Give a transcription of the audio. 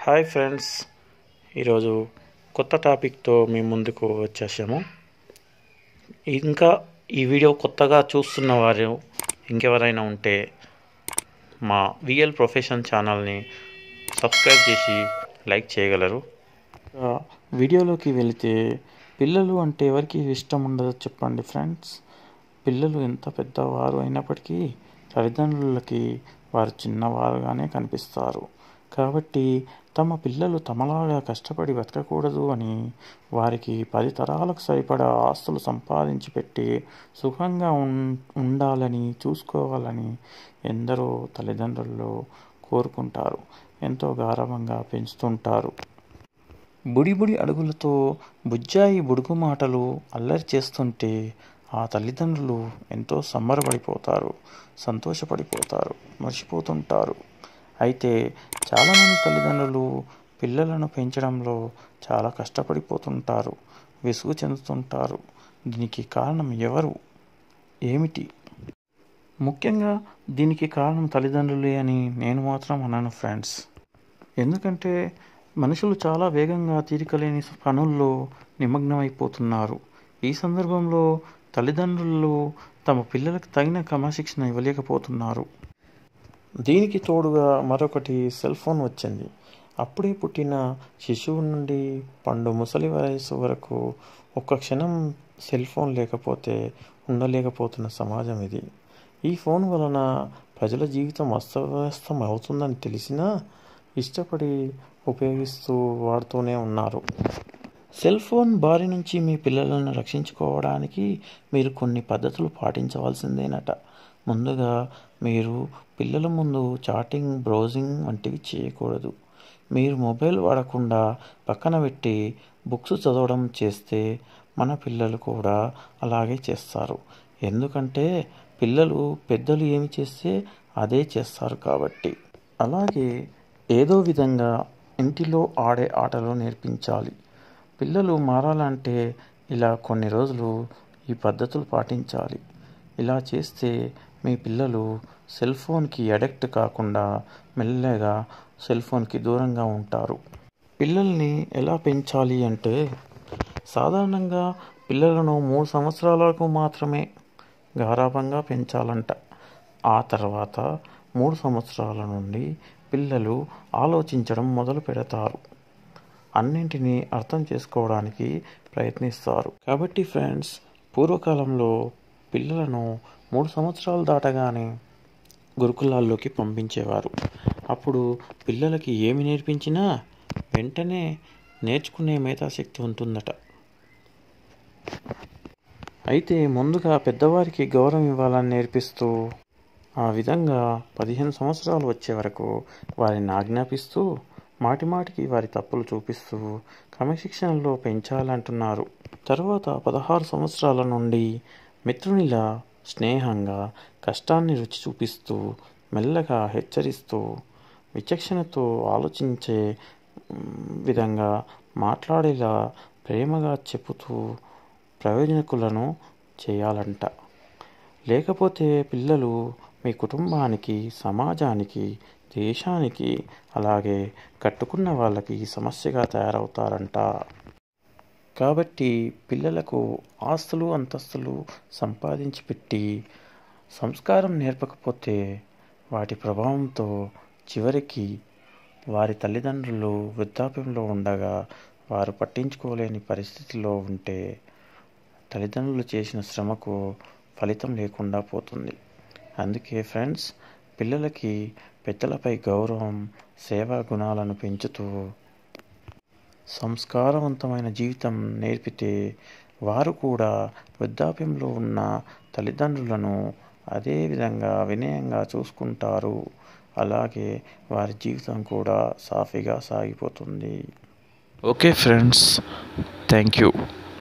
hi friends ఈరోజు కొత్త టాపిక్తో మీ ముందుకు వచ్చేసాము ఇంకా ఈ వీడియో కొత్తగా చూస్తున్న వారు ఇంకెవరైనా ఉంటే మా విఎల్ ప్రొఫెషన్ ఛానల్ని సబ్స్క్రైబ్ చేసి లైక్ చేయగలరు ఆ, వీడియోలోకి వెళితే పిల్లలు అంటే ఎవరికి ఇష్టం ఉండదో చెప్పండి ఫ్రెండ్స్ పిల్లలు ఎంత పెద్దవారు అయినప్పటికీ తల్లిదండ్రులకి వారు చిన్నవారుగానే కనిపిస్తారు కాబట్టి తమ పిల్లలు తమలాగా కష్టపడి బతకకూడదు అని వారికి పది తరాలకు సరిపడా ఆస్తులు సంపాదించి పెట్టి సుఖంగా ఉం ఉండాలని చూసుకోవాలని ఎందరో తల్లిదండ్రులు కోరుకుంటారు ఎంతో గారవంగా పెంచుతుంటారు బుడి బుడి అడుగులతో బుజ్జాయి బుడుగు మాటలు అల్లరి చేస్తుంటే ఆ తల్లిదండ్రులు ఎంతో సంబరపడిపోతారు సంతోషపడిపోతారు మర్చిపోతుంటారు అయితే చాలామంది తల్లిదండ్రులు పిల్లలను పెంచడంలో చాలా కష్టపడిపోతుంటారు విసుగు చెందుతుంటారు దీనికి కారణం ఎవరు ఏమిటి ముఖ్యంగా దీనికి కారణం తల్లిదండ్రులే అని నేను మాత్రం అన్నాను ఫ్రెండ్స్ ఎందుకంటే మనుషులు చాలా వేగంగా తీరికలేని పనుల్లో నిమగ్నమైపోతున్నారు ఈ సందర్భంలో తల్లిదండ్రులు తమ పిల్లలకు తగిన క్రమశిక్షణ ఇవ్వలేకపోతున్నారు దీనికి తోడుగా మరొకటి సెల్ ఫోన్ వచ్చింది అప్పుడే పుట్టిన శిశువు నుండి పండు ముసలి వయసు వరకు ఒక్క క్షణం సెల్ ఫోన్ లేకపోతే ఉండలేకపోతున్న సమాజం ఇది ఈ ఫోన్ వలన ప్రజల జీవితం అస్తవ్యస్తం అవుతుందని తెలిసినా ఇష్టపడి ఉపయోగిస్తూ వాడుతూనే ఉన్నారు సెల్ ఫోన్ బారి నుంచి మీ పిల్లలను రక్షించుకోవడానికి మీరు కొన్ని పద్ధతులు పాటించవలసిందేనట ముందుగా మీరు పిల్లల ముందు చాటింగ్ బ్రౌజింగ్ వంటివి చేయకూడదు మీరు మొబైల్ వాడకుండా పక్కన పెట్టి బుక్స్ చదవడం చేస్తే మన పిల్లలు కూడా అలాగే చేస్తారు ఎందుకంటే పిల్లలు పెద్దలు ఏమి చేస్తే అదే చేస్తారు కాబట్టి అలాగే ఏదో విధంగా ఇంటిలో ఆడే ఆటలు నేర్పించాలి పిల్లలు మారాలంటే ఇలా కొన్ని రోజులు ఈ పద్ధతులు పాటించాలి ఇలా చేస్తే మీ పిల్లలు సెల్ ఫోన్కి అడిక్ట్ కాకుండా మెల్లగా సెల్ ఫోన్కి దూరంగా ఉంటారు పిల్లల్ని ఎలా పెంచాలి అంటే సాధారణంగా పిల్లలను మూడు సంవత్సరాలకు మాత్రమే గారాభంగా పెంచాలంట ఆ తర్వాత మూడు సంవత్సరాల నుండి పిల్లలు ఆలోచించడం మొదలు పెడతారు అన్నింటినీ అర్థం చేసుకోవడానికి ప్రయత్నిస్తారు కాబట్టి ఫ్రెండ్స్ పూర్వకాలంలో పిల్లలను మూడు సంవత్సరాలు దాటగానే గురుకులాల్లోకి పంపించేవారు అప్పుడు పిల్లలకి ఏమి నేర్పించినా వెంటనే నేర్చుకునే మేధాశక్తి ఉంటుందట అయితే ముందుగా పెద్దవారికి గౌరవం ఇవ్వాలని నేర్పిస్తూ ఆ విధంగా పదిహేను సంవత్సరాలు వచ్చే వరకు వారిని ఆజ్ఞాపిస్తూ మాటి మాటికి వారి తప్పులు చూపిస్తూ క్రమశిక్షణలో పెంచాలంటున్నారు తర్వాత పదహారు సంవత్సరాల నుండి మిత్రునిలా స్నేహంగా కష్టాన్ని రుచి చూపిస్తూ మెల్లగా హెచ్చరిస్తూ విచక్షణతో ఆలోచించే మ్, విధంగా మాట్లాడేలా ప్రేమగా చెబుతూ ప్రయోజనకులను చేయాలంట లేకపోతే పిల్లలు మీ కుటుంబానికి సమాజానికి దేశానికి అలాగే కట్టుకున్న వాళ్ళకి సమస్యగా తయారవుతారంట కాబట్టి పిల్లలకు ఆస్తులు అంతస్తులు సంపాదించి పెట్టి సంస్కారం నేర్పకపోతే వాటి ప్రభావంతో చివరికి వారి తల్లిదండ్రులు వృద్ధాప్యంలో ఉండగా వారు పట్టించుకోలేని పరిస్థితిలో ఉంటే తల్లిదండ్రులు చేసిన శ్రమకు ఫలితం లేకుండా పోతుంది అందుకే ఫ్రెండ్స్ పిల్లలకి పెద్దలపై గౌరవం సేవా గుణాలను పెంచుతూ సంస్కారవంతమైన జీవితం నేర్పితే వారు కూడా వృద్ధాప్యంలో ఉన్న తల్లిదండ్రులను అదే విధంగా వినయంగా చూసుకుంటారు అలాగే వారి జీవితం కూడా సాఫీగా సాగిపోతుంది ఓకే ఫ్రెండ్స్ థ్యాంక్ యూ